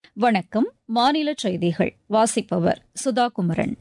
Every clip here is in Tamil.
வணக்கம் மாநில செய்திகள் வாசிப்பவர் சுதா குமரன்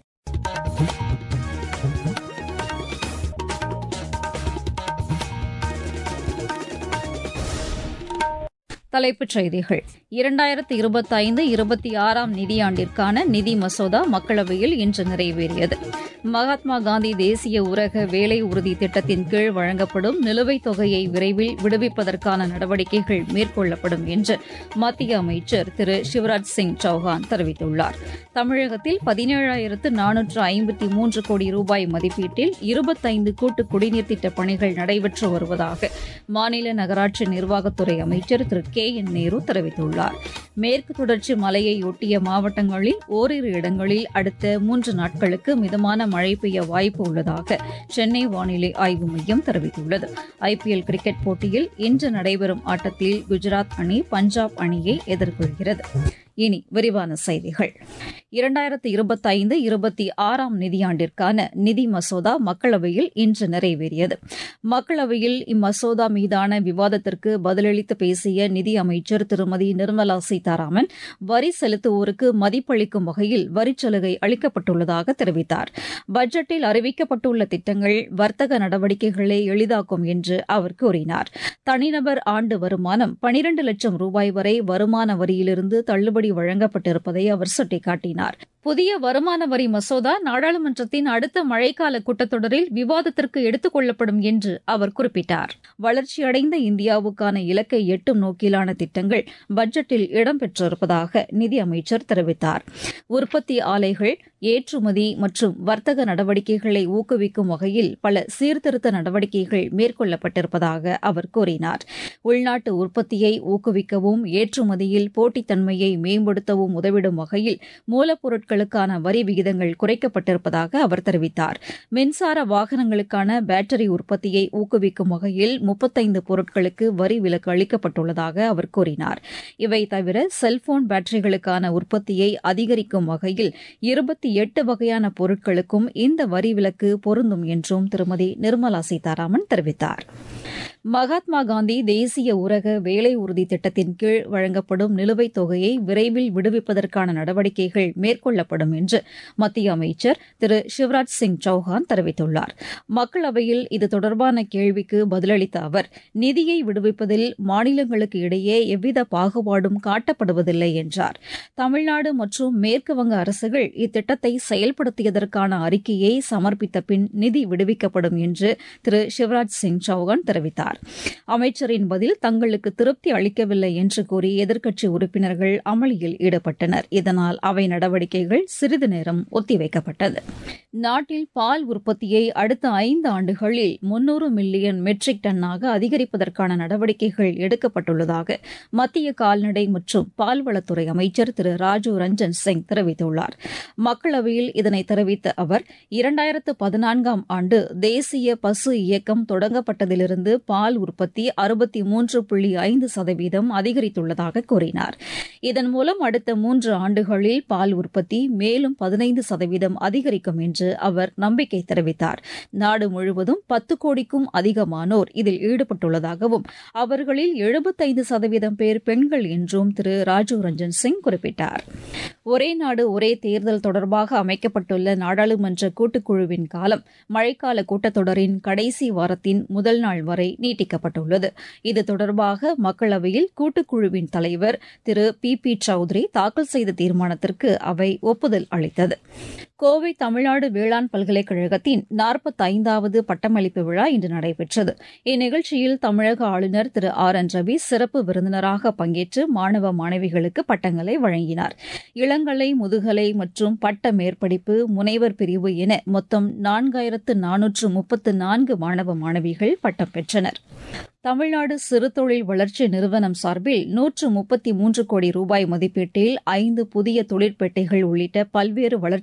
தலைப்புச் செய்திகள் இரண்டாயிரத்தி இருபத்தைந்து இருபத்தி ஆறாம் நிதியாண்டிற்கான நிதி மசோதா மக்களவையில் இன்று நிறைவேறியது மகாத்மா காந்தி தேசிய ஊரக வேலை உறுதி திட்டத்தின் கீழ் வழங்கப்படும் நிலுவைத் தொகையை விரைவில் விடுவிப்பதற்கான நடவடிக்கைகள் மேற்கொள்ளப்படும் என்று மத்திய அமைச்சர் திரு சிவராஜ் சிங் சௌஹான் தெரிவித்துள்ளார் தமிழகத்தில் பதினேழாயிரத்து நானூற்று ஐம்பத்தி மூன்று கோடி ரூபாய் மதிப்பீட்டில் இருபத்தைந்து கூட்டு குடிநீர் திட்டப் பணிகள் நடைபெற்று வருவதாக மாநில நகராட்சி நிர்வாகத்துறை அமைச்சர் திரு கே என் நேரு தெரிவித்துள்ளார் மேற்கு தொடர்ச்சி மலையை ஒட்டிய மாவட்டங்களில் ஓரிரு இடங்களில் அடுத்த மூன்று நாட்களுக்கு மிதமான மழை பெய்ய வாய்ப்பு உள்ளதாக சென்னை வானிலை ஆய்வு மையம் தெரிவித்துள்ளது ஐபிஎல் கிரிக்கெட் போட்டியில் இன்று நடைபெறும் ஆட்டத்தில் குஜராத் அணி பஞ்சாப் அணியை எதிர்கொள்கிறது இனி விரிவான செய்திகள் இரண்டாயிரத்து இருபத்தைந்து இருபத்தி ஆறாம் நிதியாண்டிற்கான நிதி மசோதா மக்களவையில் இன்று நிறைவேறியது மக்களவையில் இம்மசோதா மீதான விவாதத்திற்கு பதிலளித்து பேசிய நிதி அமைச்சர் திருமதி நிர்மலா சீதாராமன் வரி செலுத்துவோருக்கு மதிப்பளிக்கும் வகையில் வரிச்சலுகை அளிக்கப்பட்டுள்ளதாக தெரிவித்தார் பட்ஜெட்டில் அறிவிக்கப்பட்டுள்ள திட்டங்கள் வர்த்தக நடவடிக்கைகளை எளிதாக்கும் என்று அவர் கூறினார் தனிநபர் ஆண்டு வருமானம் பனிரண்டு லட்சம் ரூபாய் வரை வருமான வரியிலிருந்து தள்ளுபடி வழங்கப்பட்டிருப்பதை அவர் சுட்டிக்காட்டினார் புதிய வருமான வரி மசோதா நாடாளுமன்றத்தின் அடுத்த மழைக்கால கூட்டத்தொடரில் விவாதத்திற்கு எடுத்துக் கொள்ளப்படும் என்று அவர் குறிப்பிட்டார் வளர்ச்சியடைந்த இந்தியாவுக்கான இலக்கை எட்டும் நோக்கிலான திட்டங்கள் பட்ஜெட்டில் இடம்பெற்றிருப்பதாக நிதியமைச்சர் தெரிவித்தார் உற்பத்தி ஆலைகள் ஏற்றுமதி மற்றும் வர்த்தக நடவடிக்கைகளை ஊக்குவிக்கும் வகையில் பல சீர்திருத்த நடவடிக்கைகள் மேற்கொள்ளப்பட்டிருப்பதாக அவர் கூறினார் உள்நாட்டு உற்பத்தியை ஊக்குவிக்கவும் ஏற்றுமதியில் போட்டித்தன்மையை மேம்படுத்தவும் உதவிடும் வகையில் மூலப்பொருட்களுக்கான வரி விகிதங்கள் குறைக்கப்பட்டிருப்பதாக அவர் தெரிவித்தார் மின்சார வாகனங்களுக்கான பேட்டரி உற்பத்தியை ஊக்குவிக்கும் வகையில் முப்பத்தைந்து பொருட்களுக்கு வரி விலக்கு அளிக்கப்பட்டுள்ளதாக அவர் கூறினார் இவை தவிர செல்போன் பேட்டரிகளுக்கான உற்பத்தியை அதிகரிக்கும் வகையில் இருபத்தி எட்டு வகையான பொருட்களுக்கும் இந்த வரி விலக்கு பொருந்தும் என்றும் திருமதி நிர்மலா சீதாராமன் தெரிவித்தார் மகாத்மா காந்தி தேசிய ஊரக வேலை உறுதி திட்டத்தின் கீழ் வழங்கப்படும் நிலுவைத் தொகையை விரைவில் விடுவிப்பதற்கான நடவடிக்கைகள் மேற்கொள்ளப்படும் என்று மத்திய அமைச்சர் திரு சிவராஜ் சிங் சௌஹான் தெரிவித்துள்ளார் மக்களவையில் இது தொடர்பான கேள்விக்கு பதிலளித்த அவர் நிதியை விடுவிப்பதில் மாநிலங்களுக்கு இடையே எவ்வித பாகுபாடும் காட்டப்படுவதில்லை என்றார் தமிழ்நாடு மற்றும் மேற்குவங்க அரசுகள் இத்திட்டத்தை செயல்படுத்தியதற்கான அறிக்கையை சமர்ப்பித்த பின் நிதி விடுவிக்கப்படும் என்று திரு சிவராஜ் சிங் சௌஹான் தெரிவித்தார் அமைச்சரின் பதில் தங்களுக்கு திருப்தி அளிக்கவில்லை என்று கூறி எதிர்க்கட்சி உறுப்பினர்கள் அமளியில் ஈடுபட்டனர் இதனால் அவை நடவடிக்கைகள் சிறிது நேரம் ஒத்திவைக்கப்பட்டது நாட்டில் பால் உற்பத்தியை அடுத்த ஐந்து ஆண்டுகளில் முன்னூறு மில்லியன் மெட்ரிக் டன்னாக அதிகரிப்பதற்கான நடவடிக்கைகள் எடுக்கப்பட்டுள்ளதாக மத்திய கால்நடை மற்றும் பால்வளத்துறை அமைச்சர் திரு ராஜு ரஞ்சன் சிங் தெரிவித்துள்ளார் மக்களவையில் இதனை தெரிவித்த அவர் இரண்டாயிரத்து பதினான்காம் ஆண்டு தேசிய பசு இயக்கம் தொடங்கப்பட்டதிலிருந்து பால் உற்பத்தி அறுபத்தி மூன்று புள்ளி ஐந்து சதவீதம் அதிகரித்துள்ளதாக கூறினார் இதன் மூலம் அடுத்த மூன்று ஆண்டுகளில் பால் உற்பத்தி மேலும் பதினைந்து சதவீதம் அதிகரிக்கும் என்று அவர் நம்பிக்கை தெரிவித்தார் நாடு முழுவதும் பத்து கோடிக்கும் அதிகமானோர் இதில் ஈடுபட்டுள்ளதாகவும் அவர்களில் எழுபத்தைந்து சதவீதம் பேர் பெண்கள் என்றும் திரு ராஜீவ் ரஞ்சன் சிங் குறிப்பிட்டார் ஒரே நாடு ஒரே தேர்தல் தொடர்பாக அமைக்கப்பட்டுள்ள நாடாளுமன்ற கூட்டுக்குழுவின் காலம் மழைக்கால கூட்டத்தொடரின் கடைசி வாரத்தின் முதல் நாள் வரை நீட்டிக்கப்பட்டுள்ளது இது தொடர்பாக மக்களவையில் கூட்டுக்குழுவின் தலைவர் திரு பி பி சௌத்ரி தாக்கல் செய்த தீர்மானத்திற்கு அவை ஒப்புதல் அளித்தது கோவை தமிழ்நாடு வேளாண் பல்கலைக்கழகத்தின் நாற்பத்தைந்தாவது பட்டமளிப்பு விழா இன்று நடைபெற்றது இந்நிகழ்ச்சியில் தமிழக ஆளுநர் திரு ஆர் என் ரவி சிறப்பு விருந்தினராக பங்கேற்று மாணவ மாணவிகளுக்கு பட்டங்களை வழங்கினார் இளங்கலை முதுகலை மற்றும் பட்ட மேற்படிப்பு முனைவர் பிரிவு என மொத்தம் நான்காயிரத்து நானூற்று முப்பத்து நான்கு மாணவ மாணவிகள் பட்டம் பெற்றனர் தமிழ்நாடு சிறுதொழில் வளர்ச்சி நிறுவனம் சார்பில் நூற்று முப்பத்தி மூன்று கோடி ரூபாய் மதிப்பீட்டில் ஐந்து புதிய தொழிற்பேட்டைகள் உள்ளிட்ட பல்வேறு வளர்ச்சித் திட்டங்கள்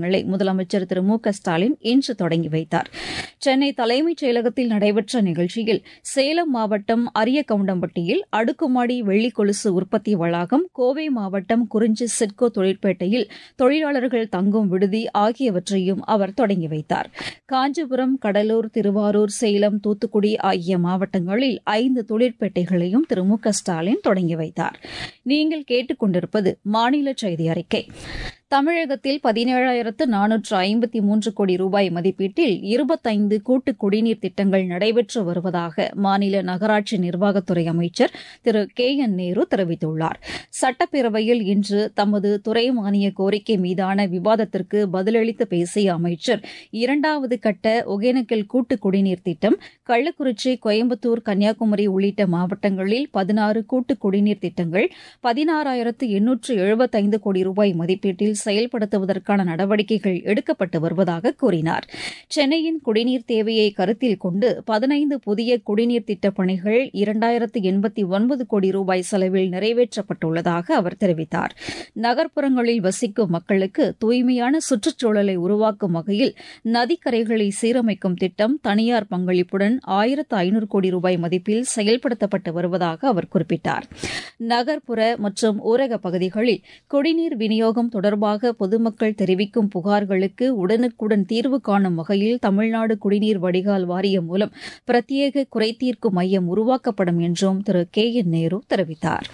திட்டங்களை முதலமைச்சர் திரு மு க ஸ்டாலின் இன்று தொடங்கி வைத்தார் சென்னை தலைமைச் செயலகத்தில் நடைபெற்ற நிகழ்ச்சியில் சேலம் மாவட்டம் அரியகவுண்டம்பட்டியில் அடுக்குமாடி வெள்ளி கொலுசு உற்பத்தி வளாகம் கோவை மாவட்டம் குறிஞ்சி சிட்கோ தொழிற்பேட்டையில் தொழிலாளர்கள் தங்கும் விடுதி ஆகியவற்றையும் அவர் தொடங்கி வைத்தார் காஞ்சிபுரம் கடலூர் திருவாரூர் சேலம் தூத்துக்குடி ஆகிய மாவட்டங்களில் ஐந்து தொழிற்பேட்டைகளையும் திரு மு க ஸ்டாலின் தொடங்கி வைத்தார் நீங்கள் கேட்டுக்கொண்டிருப்பது மாநில செய்தி அறிக்கை தமிழகத்தில் பதினேழாயிரத்து நானூற்று ஐம்பத்தி மூன்று கோடி ரூபாய் மதிப்பீட்டில் இருபத்தைந்து கூட்டு குடிநீர் திட்டங்கள் நடைபெற்று வருவதாக மாநில நகராட்சி நிர்வாகத்துறை அமைச்சர் திரு கே என் நேரு தெரிவித்துள்ளார் சட்டப்பேரவையில் இன்று தமது துறை மானிய கோரிக்கை மீதான விவாதத்திற்கு பதிலளித்து பேசிய அமைச்சர் இரண்டாவது கட்ட ஒகேனக்கல் கூட்டு குடிநீர் திட்டம் கள்ளக்குறிச்சி கோயம்புத்தூர் கன்னியாகுமரி உள்ளிட்ட மாவட்டங்களில் பதினாறு கூட்டு குடிநீர் திட்டங்கள் பதினாறாயிரத்து எண்ணூற்று எழுபத்தைந்து கோடி ரூபாய் மதிப்பீட்டில் செயல்படுத்துவதற்கான நடவடிக்கைகள் எடுக்கப்பட்டு வருவதாக கூறினார் சென்னையின் குடிநீர் தேவையை கருத்தில் கொண்டு பதினைந்து புதிய குடிநீர் திட்டப் பணிகள் இரண்டாயிரத்து எண்பத்தி ஒன்பது கோடி ரூபாய் செலவில் நிறைவேற்றப்பட்டுள்ளதாக அவர் தெரிவித்தார் நகர்ப்புறங்களில் வசிக்கும் மக்களுக்கு தூய்மையான சுற்றுச்சூழலை உருவாக்கும் வகையில் நதிக்கரைகளை சீரமைக்கும் திட்டம் தனியார் பங்களிப்புடன் ஆயிரத்து ஐநூறு கோடி ரூபாய் மதிப்பில் செயல்படுத்தப்பட்டு வருவதாக அவர் குறிப்பிட்டார் நகர்ப்புற மற்றும் ஊரக பகுதிகளில் குடிநீர் விநியோகம் தொடர்பாக பொதுமக்கள் தெரிவிக்கும் புகார்களுக்கு உடனுக்குடன் தீர்வு காணும் வகையில் தமிழ்நாடு குடிநீர் வடிகால் வாரியம் மூலம் பிரத்யேக குறைதீர்க்கும் மையம் உருவாக்கப்படும் என்றும் திரு கே என் நேரு தெரிவித்தார்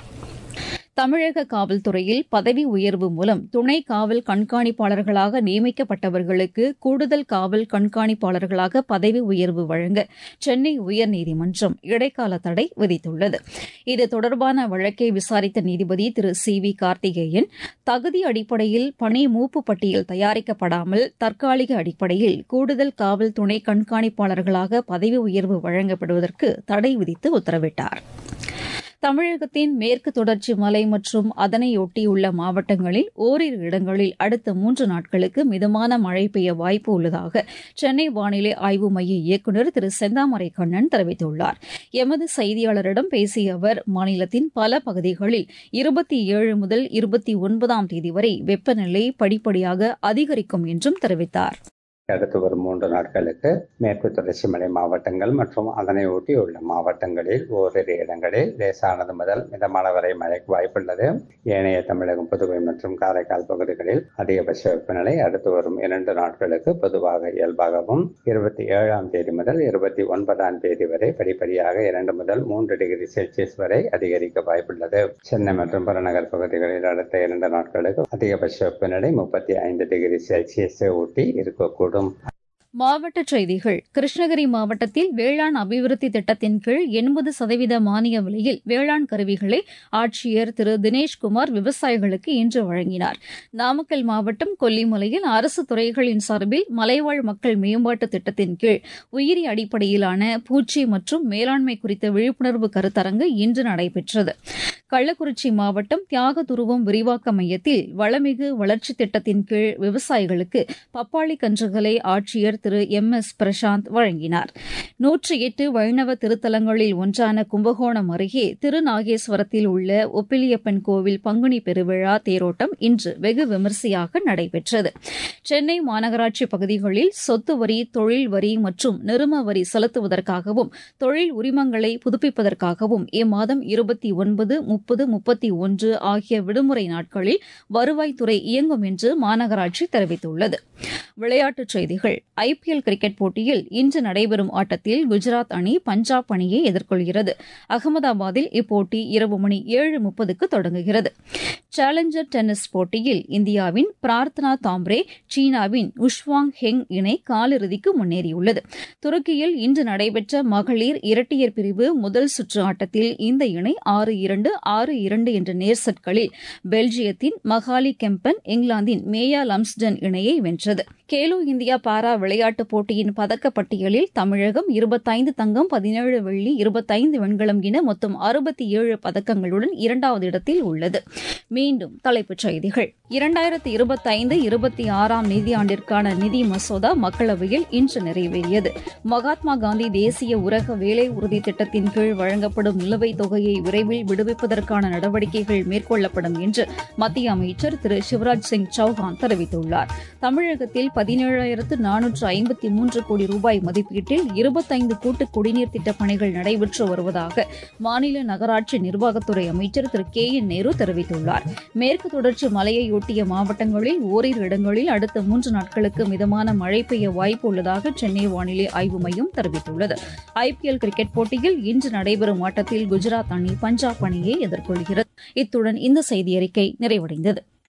தமிழக காவல்துறையில் பதவி உயர்வு மூலம் துணை காவல் கண்காணிப்பாளர்களாக நியமிக்கப்பட்டவர்களுக்கு கூடுதல் காவல் கண்காணிப்பாளர்களாக பதவி உயர்வு வழங்க சென்னை உயர்நீதிமன்றம் இடைக்கால தடை விதித்துள்ளது இது தொடர்பான வழக்கை விசாரித்த நீதிபதி திரு சி வி கார்த்திகேயன் தகுதி அடிப்படையில் பணி மூப்பு பட்டியல் தயாரிக்கப்படாமல் தற்காலிக அடிப்படையில் கூடுதல் காவல் துணை கண்காணிப்பாளர்களாக பதவி உயர்வு வழங்கப்படுவதற்கு தடை விதித்து உத்தரவிட்டார் தமிழகத்தின் மேற்கு தொடர்ச்சி மலை மற்றும் அதனையொட்டியுள்ள மாவட்டங்களில் ஓரிரு இடங்களில் அடுத்த மூன்று நாட்களுக்கு மிதமான மழை பெய்ய வாய்ப்பு உள்ளதாக சென்னை வானிலை ஆய்வு மைய இயக்குநர் திரு செந்தாமரை கண்ணன் தெரிவித்துள்ளார் எமது செய்தியாளரிடம் பேசிய அவர் மாநிலத்தின் பல பகுதிகளில் இருபத்தி ஏழு முதல் இருபத்தி ஒன்பதாம் தேதி வரை வெப்பநிலை படிப்படியாக அதிகரிக்கும் என்றும் தெரிவித்தார் அடுத்து வரும் மூன்று நாட்களுக்கு மேற்கு தொடர்ச்சி மலை மாவட்டங்கள் மற்றும் அதனை ஒட்டியுள்ள மாவட்டங்களில் ஓரிரு இடங்களில் லேசானது முதல் மிதமான வரை மழைக்கு வாய்ப்புள்ளது ஏனைய தமிழகம் புதுவை மற்றும் காரைக்கால் பகுதிகளில் அதிகபட்ச வெப்பநிலை அடுத்து வரும் இரண்டு நாட்களுக்கு பொதுவாக இயல்பாகவும் இருபத்தி ஏழாம் தேதி முதல் இருபத்தி ஒன்பதாம் தேதி வரை படிப்படியாக இரண்டு முதல் மூன்று டிகிரி செல்சியஸ் வரை அதிகரிக்க வாய்ப்புள்ளது சென்னை மற்றும் புறநகர் பகுதிகளில் அடுத்த இரண்டு நாட்களுக்கு அதிகபட்ச வெப்பநிலை முப்பத்தி ஐந்து டிகிரி செல்சியஸை ஒட்டி இருக்கக்கூடும் மாவட்டச் செய்திகள் கிருஷ்ணகிரி மாவட்டத்தில் வேளாண் அபிவிருத்தி திட்டத்தின் கீழ் எண்பது சதவீத மானிய விலையில் வேளாண் கருவிகளை ஆட்சியர் திரு தினேஷ்குமார் விவசாயிகளுக்கு இன்று வழங்கினார் நாமக்கல் மாவட்டம் கொல்லிமலையில் அரசு துறைகளின் சார்பில் மலைவாழ் மக்கள் மேம்பாட்டு திட்டத்தின் கீழ் உயிரி அடிப்படையிலான பூச்சி மற்றும் மேலாண்மை குறித்த விழிப்புணர்வு கருத்தரங்கு இன்று நடைபெற்றது கள்ளக்குறிச்சி மாவட்டம் தியாக துருவம் விரிவாக்க மையத்தில் வளமிகு வளர்ச்சி திட்டத்தின் கீழ் விவசாயிகளுக்கு பப்பாளி கன்றுகளை ஆட்சியர் திரு எம் எஸ் பிரசாந்த் வழங்கினார் நூற்றி எட்டு வைணவ திருத்தலங்களில் ஒன்றான கும்பகோணம் அருகே திருநாகேஸ்வரத்தில் உள்ள ஒப்பிலியப்பன் கோவில் பங்குனி பெருவிழா தேரோட்டம் இன்று வெகு விமரிசையாக நடைபெற்றது சென்னை மாநகராட்சி பகுதிகளில் சொத்து வரி தொழில் வரி மற்றும் நிறும வரி செலுத்துவதற்காகவும் தொழில் உரிமங்களை புதுப்பிப்பதற்காகவும் இம்மாதம் இருபத்தி ஒன்பது முப்பது முப்பத்தி ஒன்று ஆகிய விடுமுறை நாட்களில் வருவாய்த்துறை இயங்கும் என்று மாநகராட்சி தெரிவித்துள்ளது விளையாட்டுச் செய்திகள் ஐபிஎல் கிரிக்கெட் போட்டியில் இன்று நடைபெறும் ஆட்டத்தில் குஜராத் அணி பஞ்சாப் அணியை எதிர்கொள்கிறது அகமதாபாத்தில் இப்போட்டி இரவு மணி ஏழு முப்பதுக்கு தொடங்குகிறது சேலஞ்சர் டென்னிஸ் போட்டியில் இந்தியாவின் பிரார்த்தனா தாம்ரே சீனாவின் உஷ்வாங் ஹெங் இணை காலிறுதிக்கு முன்னேறியுள்ளது துருக்கியில் இன்று நடைபெற்ற மகளிர் இரட்டையர் பிரிவு முதல் சுற்று ஆட்டத்தில் இந்த இணை ஆறு இரண்டு ஆறு இரண்டு என்ற நேர் செட்களில் பெல்ஜியத்தின் மகாலி கெம்பன் இங்கிலாந்தின் மேயா லம்ஸ்டன் இணையை வென்றது கேலோ இந்தியா பாரா விளையாட்டுப் போட்டியின் பதக்கப்பட்டியலில் தமிழகம் இருபத்தைந்து தங்கம் பதினேழு வெள்ளி இருபத்தைந்து வெண்கலம் என மொத்தம் அறுபத்தி ஏழு பதக்கங்களுடன் இரண்டாவது இடத்தில் உள்ளது மீண்டும் தலைப்புச் செய்திகள் இரண்டாயிரத்தி இருபத்தைந்து இருபத்தி ஆறாம் நிதியாண்டிற்கான நிதி மசோதா மக்களவையில் இன்று நிறைவேறியது மகாத்மா காந்தி தேசிய ஊரக வேலை உறுதி திட்டத்தின் கீழ் வழங்கப்படும் நிலுவைத் தொகையை விரைவில் விடுவிப்பதற்கான நடவடிக்கைகள் மேற்கொள்ளப்படும் என்று மத்திய அமைச்சர் திரு சிவராஜ் சிங் சௌஹான் தெரிவித்துள்ளார் தமிழகத்தில் பதினேழாயிரத்து நானூற்று ஐம்பத்தி மூன்று கோடி ரூபாய் மதிப்பீட்டில் இருபத்தைந்து கூட்டு குடிநீர் திட்டப் பணிகள் நடைபெற்று வருவதாக மாநில நகராட்சி நிர்வாகத்துறை அமைச்சர் திரு கே என் நேரு தெரிவித்துள்ளார் மேற்கு தொடர்ச்சி மலையையொட்டிய மாவட்டங்களில் ஓரிரு இடங்களில் அடுத்த மூன்று நாட்களுக்கு மிதமான மழை பெய்ய வாய்ப்பு உள்ளதாக சென்னை வானிலை ஆய்வு மையம் தெரிவித்துள்ளது ஐபிஎல் கிரிக்கெட் போட்டியில் இன்று நடைபெறும் ஆட்டத்தில் குஜராத் அணி பஞ்சாப் அணியை எதிர்கொள்கிறது இத்துடன் இந்த செய்தியறிக்கை நிறைவடைந்தது